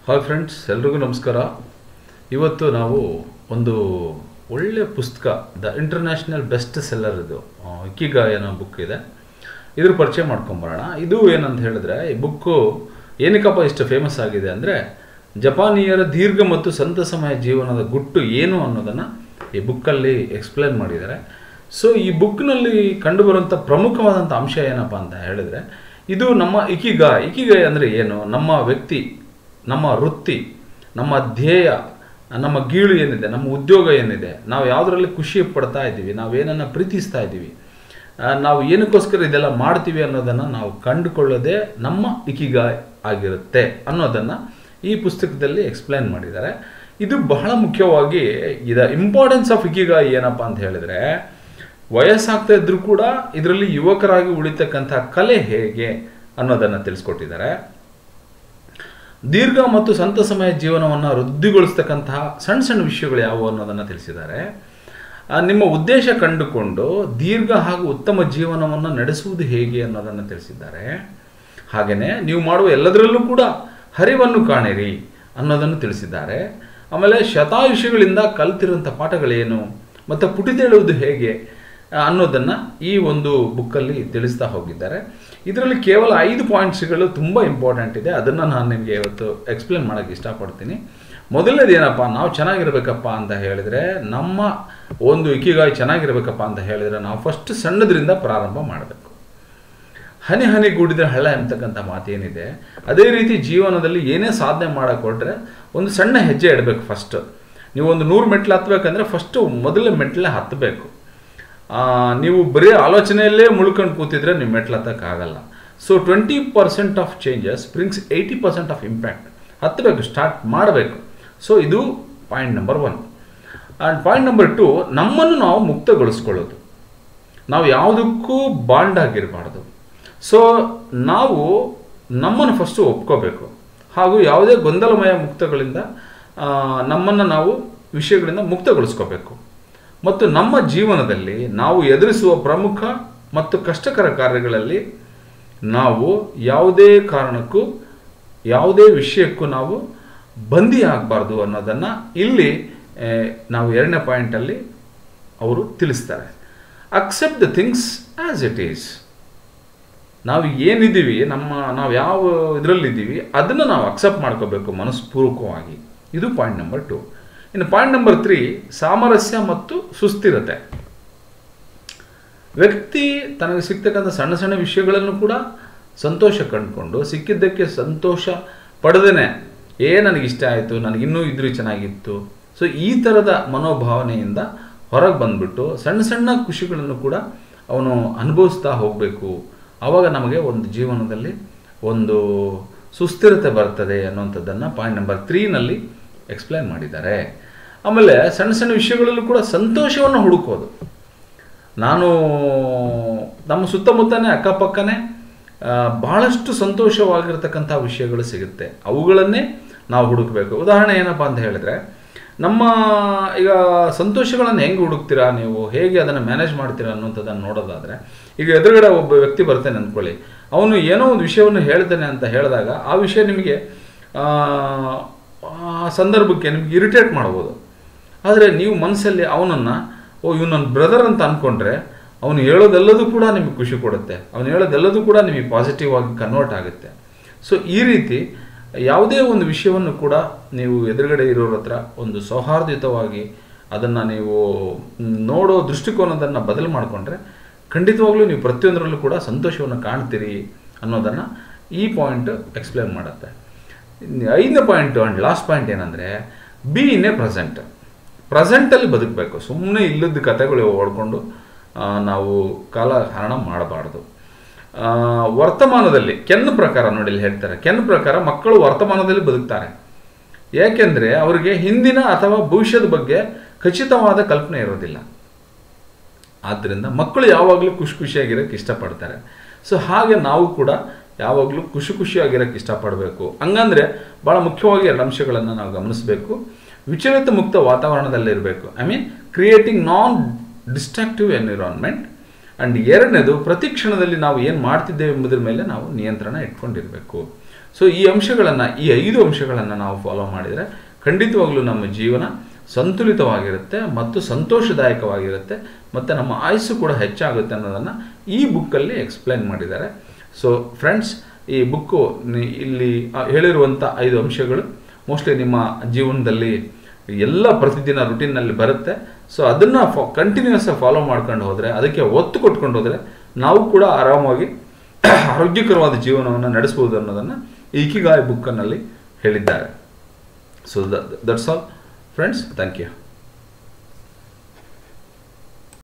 hi friends ಎಲ್ರಿಗೂ ನಮಸ್ಕಾರ ಇವತ್ತು ನಾವು ಒಂದು ಒಳ್ಳೆಯ ಪುಸ್ತಕ ದ ಇಂಟರ್ನ್ಯಾಷನಲ್ ಬೆಸ್ಟ್ ಸೆಲ್ಲರ್ ಇದು ಆ, ಇಕಿಗಾಯ ಅನ್ನೋ ಬುಕ್ ಇದೆ ಇದ್ರ ಪರಿಚಯ ಮಾಡ್ಕೊಂಬರೋಣ ಇದು ಏನಂತ ಹೇಳಿದ್ರೆ ಈ ಬುಕ್ಕು ಏನಕ್ಕಪ್ಪ ಇಷ್ಟು ಫೇಮಸ್ ಆಗಿದೆ ಅಂದರೆ ಜಪಾನಿಯರ ದೀರ್ಘ ಮತ್ತು ಸಂತಸಮಯ ಜೀವನದ ಗುಟ್ಟು ಏನು ಅನ್ನೋದನ್ನು ಈ ಬುಕ್ಕಲ್ಲಿ ಎಕ್ಸ್ಪ್ಲೇನ್ ಮಾಡಿದ್ದಾರೆ ಸೊ ಈ ಬುಕ್ನಲ್ಲಿ ಕಂಡುಬರುವಂಥ ಪ್ರಮುಖವಾದಂಥ ಅಂಶ ಏನಪ್ಪ ಅಂತ ಹೇಳಿದರೆ ಇದು ನಮ್ಮ ಇಕಿಗ ಇಕಿಗಾಯ ಅಂದರೆ ಏನು ನಮ್ಮ ವ್ಯಕ್ತಿ ನಮ್ಮ ವೃತ್ತಿ ನಮ್ಮ ಧ್ಯೇಯ ನಮ್ಮ ಗೀಳು ಏನಿದೆ ನಮ್ಮ ಉದ್ಯೋಗ ಏನಿದೆ ನಾವು ಯಾವುದರಲ್ಲಿ ಖುಷಿ ಪಡ್ತಾ ಇದ್ದೀವಿ ನಾವೇನನ್ನು ಪ್ರೀತಿಸ್ತಾ ಇದ್ದೀವಿ ಆ, ನಾವು ಏನಕ್ಕೋಸ್ಕರ ಇದೆಲ್ಲ ಮಾಡ್ತೀವಿ ಅನ್ನೋದನ್ನು ನಾವು ಕಂಡುಕೊಳ್ಳೋದೇ ನಮ್ಮ ಇಕಿಗಾಯ್ ಆಗಿರುತ್ತೆ ಅನ್ನೋದನ್ನು ಈ ಪುಸ್ತಕದಲ್ಲಿ ಎಕ್ಸ್ಪ್ಲೇನ್ ಮಾಡಿದ್ದಾರೆ ಇದು ಬಹಳ ಮುಖ್ಯವಾಗಿ ಇದ ಇಂಪಾರ್ಟೆನ್ಸ್ ಆಫ್ ಇಕಿಗಾಯ್ ಏನಪ್ಪ ಅಂತ ಹೇಳಿದರೆ ವಯಸ್ಸಾಗ್ತಾ ಇದ್ರೂ ಕೂಡ ಇದರಲ್ಲಿ ಯುವಕರಾಗಿ ಉಳಿತಕ್ಕಂಥ ಕಲೆ ಹೇಗೆ ಅನ್ನೋದನ್ನು ತಿಳಿಸ್ಕೊಟ್ಟಿದ್ದಾರೆ ದೀರ್ಘ ಮತ್ತು ಸಂತಸಮಯ ಜೀವನವನ್ನು ವೃದ್ಧಿಗೊಳಿಸ್ತಕ್ಕಂತಹ ಸಣ್ಣ ಸಣ್ಣ ವಿಷಯಗಳು ಯಾವುವು ಅನ್ನೋದನ್ನು ತಿಳಿಸಿದ್ದಾರೆ ಆ, ನಿಮ್ಮ ಉದ್ದೇಶ ಕಂಡುಕೊಂಡು ದೀರ್ಘ ಹಾಗೂ ಉತ್ತಮ ಜೀವನವನ್ನು ನಡೆಸುವುದು ಹೇಗೆ ಅನ್ನೋದನ್ನು ತಿಳಿಸಿದ್ದಾರೆ ಹಾಗೆಯೇ ನೀವು ಮಾಡುವ ಎಲ್ಲದರಲ್ಲೂ ಕೂಡ ಹರಿವನ್ನು ಕಾಣಿರಿ ಅನ್ನೋದನ್ನು ತಿಳಿಸಿದ್ದಾರೆ ಆಮೇಲೆ ಶತಾಯುಷಿಗಳಿಂದ ಕಲ್ತಿರುವಂಥ ಪಾಠಗಳೇನು ಮತ್ತು ಪುಟಿದೇಳುವುದು ಹೇಗೆ ಆ, ಅನ್ನೋದನ್ನು ಈ ಒಂದು ಬುಕ್ಕಲ್ಲಿ ತಿಳಿಸ್ತಾ ಹೋಗಿದ್ದಾರೆ ಇದರಲ್ಲಿ ಕೇವಲ ಐದು ಪಾಯಿಂಟ್ಸ್ಗಳು ತುಂಬ ಇಂಪಾರ್ಟೆಂಟ್ ಇದೆ ಅದನ್ನು ನಾನು ನಿಮಗೆ ಇವತ್ತು ಎಕ್ಸ್ಪ್ಲೇನ್ ಮಾಡೋಕ್ಕೆ ಇಷ್ಟಪಡ್ತೀನಿ ಮೊದಲನೇದು ಏನಪ್ಪ ನಾವು ಚೆನ್ನಾಗಿರ್ಬೇಕಪ್ಪ ಅಂತ ಹೇಳಿದರೆ ನಮ್ಮ ಒಂದು ಇಕಿಗಾಯಿ ಚೆನ್ನಾಗಿರ್ಬೇಕಪ್ಪ ಅಂತ ಹೇಳಿದರೆ ನಾವು ಫಸ್ಟ್ ಸಣ್ಣದ್ರಿಂದ ಪ್ರಾರಂಭ ಮಾಡಬೇಕು ಹನಿ ಹನಿ ಗೂಡಿದ್ರೆ ಹಳ್ಳ ಎಂಬತಕ್ಕಂಥ ಮಾತೇನಿದೆ ಅದೇ ರೀತಿ ಜೀವನದಲ್ಲಿ ಏನೇ ಸಾಧನೆ ಮಾಡಕ್ಕೆ ಹೊರಟ್ರೆ ಒಂದು ಸಣ್ಣ ಹೆಜ್ಜೆ ಇಡಬೇಕು ಫಸ್ಟ್ ನೀವು ಒಂದು ನೂರು ಮೆಟ್ಲು ಹತ್ತಬೇಕಂದ್ರೆ ಫಸ್ಟು ಮೊದಲೇ ಮೆಟ್ಲೆ ಹತ್ತಬೇಕು ಆ, ನೀವು ಬರೀ ಆಲೋಚನೆಯಲ್ಲೇ ಮುಳ್ಕೊಂಡು ಕೂತಿದ್ರೆ ನೀವು ಮೆಟ್ಲು ಹತ್ತಕ್ಕಾಗಲ್ಲ so twenty percent of changes brings eighty percent of impact ಹತ್ತಬೇಕು ಸ್ಟಾರ್ಟ್ ಮಾಡಬೇಕು ಸೊ ಇದು point number one and point number two ನಮ್ಮನ್ನು ನಾವು ಮುಕ್ತಗೊಳಿಸ್ಕೊಳ್ಳೋದು ನಾವು ಯಾವುದಕ್ಕೂ ಬಾಂಡ್ ಆಗಿರಬಾರ್ದು ಸೊ ನಾವು ನಮ್ಮನ್ನು ಫಸ್ಟು ಒಪ್ಕೋಬೇಕು ಹಾಗೂ ಯಾವುದೇ ಗೊಂದಲಮಯ ಮುಕ್ತಗಳಿಂದ ನಮ್ಮನ್ನು ನಾವು ವಿಷಯಗಳಿಂದ ಮುಕ್ತಗೊಳಿಸ್ಕೋಬೇಕು ಮತ್ತು ನಮ್ಮ ಜೀವನದಲ್ಲಿ ನಾವು ಎದುರಿಸುವ ಪ್ರಮುಖ ಮತ್ತು ಕಷ್ಟಕರ ಕಾರ್ಯಗಳಲ್ಲಿ ನಾವು ಯಾವುದೇ ಕಾರಣಕ್ಕೂ ಯಾವುದೇ ವಿಷಯಕ್ಕೂ ನಾವು ಬಂದಿ ಆಗಬಾರ್ದು ಅನ್ನೋದನ್ನು ಇಲ್ಲಿ ಆ, ನಾವು ಎರಡನೇ ಪಾಯಿಂಟಲ್ಲಿ ಅವರು ತಿಳಿಸ್ತಾರೆ accept the things as it is ನಾವು ಏನಿದ್ದೀವಿ ನಮ್ಮ ನಾವು ಯಾವ ಇದರಲ್ಲಿದ್ದೀವಿ ಅದನ್ನು ನಾವು ಅಕ್ಸೆಪ್ಟ್ ಮಾಡ್ಕೋಬೇಕು ಮನಸ್ಪೂರ್ವಕವಾಗಿ ಇದು ಪಾಯಿಂಟ್ ನಂಬರ್ ಟು ಇನ್ನು ಪಾಯಿಂಟ್ ನಂಬರ್ ತ್ರೀ ಸಾಮರಸ್ಯ ಮತ್ತು ಸುಸ್ಥಿರತೆ ವ್ಯಕ್ತಿ ತನಗೆ ಸಿಗ್ತಕ್ಕಂಥ ಸಣ್ಣ ಸಣ್ಣ ವಿಷಯಗಳನ್ನು ಕೂಡ ಸಂತೋಷ ಕಂಡುಕೊಂಡು ಸಿಕ್ಕಿದ್ದಕ್ಕೆ ಸಂತೋಷ ಪಡೆದೇನೆ ಏ ನನಗೆ ಇಷ್ಟ ಆಯಿತು ನನಗಿನ್ನೂ ಇದ್ರೂ ಚೆನ್ನಾಗಿತ್ತು ಸೊ ಈ ಥರದ ಮನೋಭಾವನೆಯಿಂದ ಹೊರಗೆ ಬಂದ್ಬಿಟ್ಟು ಸಣ್ಣ ಸಣ್ಣ ಖುಷಿಗಳನ್ನು ಕೂಡ ಅವನು ಅನುಭವಿಸ್ತಾ ಹೋಗಬೇಕು ಆವಾಗ ನಮಗೆ ಒಂದು ಜೀವನದಲ್ಲಿ ಒಂದು ಸುಸ್ಥಿರತೆ ಬರ್ತದೆ ಅನ್ನುವಂಥದ್ದನ್ನು ಪಾಯಿಂಟ್ ನಂಬರ್ ತ್ರೀನಲ್ಲಿ ಎಕ್ಸ್ಪ್ಲೈನ್ ಮಾಡಿದ್ದಾರೆ ಆಮೇಲೆ ಸಣ್ಣ ಸಣ್ಣ ವಿಷಯಗಳಲ್ಲೂ ಕೂಡ ಸಂತೋಷವನ್ನು ಹುಡುಕೋದು ನಾನು ನಮ್ಮ ಸುತ್ತಮುತ್ತನೇ ಅಕ್ಕಪಕ್ಕನೇ ಆ, ಬಹಳಷ್ಟು ಸಂತೋಷವಾಗಿರ್ತಕ್ಕಂಥ ವಿಷಯಗಳು ಸಿಗುತ್ತೆ ಅವುಗಳನ್ನೇ ನಾವು ಹುಡುಕಬೇಕು ಉದಾಹರಣೆ ಏನಪ್ಪ ಅಂತ ಹೇಳಿದ್ರೆ ನಮ್ಮ ಈಗ ಸಂತೋಷಗಳನ್ನು ಹೆಂಗೆ ಹುಡುಕ್ತೀರಾ ನೀವು ಹೇಗೆ ಅದನ್ನು ಮ್ಯಾನೇಜ್ ಮಾಡ್ತೀರಾ ಅನ್ನುವಂಥದ್ದನ್ನು ನೋಡೋದಾದರೆ ಈಗ ಎದುರುಗಡೆ ಒಬ್ಬ ವ್ಯಕ್ತಿ ಬರ್ತಾನೆ ಅಂದ್ಕೊಳ್ಳಿ ಅವನು ಏನೋ ಒಂದು ವಿಷಯವನ್ನು ಹೇಳ್ತಾನೆ ಅಂತ ಹೇಳಿದಾಗ ಆ ವಿಷಯ ನಿಮಗೆ ಆ, ಆ ಸಂದರ್ಭಕ್ಕೆ ನಿಮ್ಗೆ ಇರಿಟೇಟ್ ಮಾಡ್ಬೋದು ಆದರೆ ನೀವು ಮನಸ್ಸಲ್ಲಿ ಅವನನ್ನು ಓ ಇವ್ ನನ್ನ ಬ್ರದರ್ ಅಂತ ಅಂದ್ಕೊಂಡ್ರೆ ಅವನು ಹೇಳೋದೆಲ್ಲದೂ ಕೂಡ ನಿಮಗೆ ಖುಷಿ ಕೊಡುತ್ತೆ ಅವನು ಹೇಳೋದೆಲ್ಲದೂ ಕೂಡ ನಿಮಗೆ ಪಾಸಿಟಿವ್ ಆಗಿ ಕನ್ವರ್ಟ್ ಆಗುತ್ತೆ ಸೊ ಈ ರೀತಿ ಯಾವುದೇ ಒಂದು ವಿಷಯವನ್ನು ಕೂಡ ನೀವು ಎದುರುಗಡೆ ಇರೋರ ಹತ್ರ ಒಂದು ಸೌಹಾರ್ದಯುತವಾಗಿ ಅದನ್ನು ನೀವು ಮ್, ನೋಡೋ ದೃಷ್ಟಿಕೋನದನ್ನು ಬದಲು ಮಾಡಿಕೊಂಡ್ರೆ ಖಂಡಿತವಾಗ್ಲೂ ನೀವು ಪ್ರತಿಯೊಂದರಲ್ಲೂ ಕೂಡ ಸಂತೋಷವನ್ನು ಕಾಣ್ತೀರಿ ಅನ್ನೋದನ್ನು ಈ ಪಾಯಿಂಟ್ ಎಕ್ಸ್ಪ್ಲೇನ್ ಮಾಡುತ್ತೆ ಇನ್ನು ಐದನೇ ಪಾಯಿಂಟು ಆ್ಯಂಡ್ ಲಾಸ್ಟ್ ಪಾಯಿಂಟ್ ಏನಂದರೆ ಬಿ ಇನ್ ಎ ಪ್ರೆಸೆಂಟ್ ಪ್ರೆಸೆಂಟಲ್ಲಿ ಬದುಕಬೇಕು ಸುಮ್ಮನೆ ಇಲ್ಲದ ಕಥೆಗಳು ಓಡ್ಕೊಂಡು ಆ, ನಾವು ಕಾಲ ಹರಣ ಮಾಡಬಾರ್ದು ಆ, ವರ್ತಮಾನದಲ್ಲಿ ಕೆನ್ ಪ್ರಕಾರ ನೋಡಿ ಇಲ್ಲಿ ಹೇಳ್ತಾರೆ ಕೆನ್ ಪ್ರಕಾರ ಮಕ್ಕಳು ವರ್ತಮಾನದಲ್ಲಿ ಬದುಕ್ತಾರೆ ಯಾಕೆಂದರೆ ಅವರಿಗೆ ಹಿಂದಿನ ಅಥವಾ ಭವಿಷ್ಯದ ಬಗ್ಗೆ ಖಚಿತವಾದ ಕಲ್ಪನೆ ಇರೋದಿಲ್ಲ ಆದ್ದರಿಂದ ಮಕ್ಕಳು ಯಾವಾಗಲೂ ಖುಷಿ ಖುಷಿಯಾಗಿರೋಕ್ಕೆ ಇಷ್ಟಪಡ್ತಾರೆ ಸೊ ಹಾಗೆ ನಾವು ಕೂಡ ಯಾವಾಗಲೂ ಖುಷಿ ಖುಷಿಯಾಗಿರೋಕ್ಕೆ ಇಷ್ಟಪಡಬೇಕು ಹಂಗಂದ್ರೆ ಭಾಳ ಮುಖ್ಯವಾಗಿ ಎರಡು ಅಂಶಗಳನ್ನು ನಾವು ಗಮನಿಸಬೇಕು ವಿಚಲಿತ ಮುಕ್ತ ವಾತಾವರಣದಲ್ಲಿರಬೇಕು I mean creating non distractive environment and ಎರಡನೇದು ಪ್ರತಿ ಕ್ಷಣದಲ್ಲಿ ನಾವು ಏನು ಮಾಡ್ತಿದ್ದೇವೆ ಎಂಬುದರ ಮೇಲೆ ನಾವು ನಿಯಂತ್ರಣ ಇಟ್ಕೊಂಡಿರಬೇಕು ಸೊ ಈ ಅಂಶಗಳನ್ನು ಈ ಐದು ಅಂಶಗಳನ್ನು ನಾವು ಫಾಲೋ ಮಾಡಿದರೆ ಖಂಡಿತವಾಗ್ಲೂ ನಮ್ಮ ಜೀವನ ಸಂತುಲಿತವಾಗಿರುತ್ತೆ ಮತ್ತು ಸಂತೋಷದಾಯಕವಾಗಿರುತ್ತೆ ಮತ್ತು ನಮ್ಮ ಆಯುಸ್ಸು ಕೂಡ ಹೆಚ್ಚಾಗುತ್ತೆ ಅನ್ನೋದನ್ನು ಈ ಬುಕ್ಕಲ್ಲಿ ಎಕ್ಸ್ಪ್ಲೈನ್ ಮಾಡಿದ್ದಾರೆ ಸೊ ಫ್ರೆಂಡ್ಸ್ ಈ ಬುಕ್ಕು ಇಲ್ಲಿ ಆ, ಹೇಳಿರುವಂಥ ಐದು ಅಂಶಗಳು ಮೋಸ್ಟ್ಲಿ ನಿಮ್ಮ ಜೀವನದಲ್ಲಿ ಎಲ್ಲ ಪ್ರತಿದಿನ ರುಟೀನ್ನಲ್ಲಿ ಬರುತ್ತೆ ಸೊ ಅದನ್ನು ಫಾ ಕಂಟಿನ್ಯೂಸ್ ಫಾಲೋ ಮಾಡ್ಕೊಂಡು ಹೋದರೆ ಅದಕ್ಕೆ ಒತ್ತು ಕೊಟ್ಕೊಂಡು ಹೋದರೆ ನಾವು ಕೂಡ ಆರಾಮಾಗಿ ಆರೋಗ್ಯಕರವಾದ ಜೀವನವನ್ನು ನಡೆಸ್ಬೋದು ಅನ್ನೋದನ್ನು ಈ ಇಕಿಗಾಯ್ ಬುಕ್ಕನಲ್ಲಿ ಹೇಳಿದ್ದಾರೆ so that's all friends thank you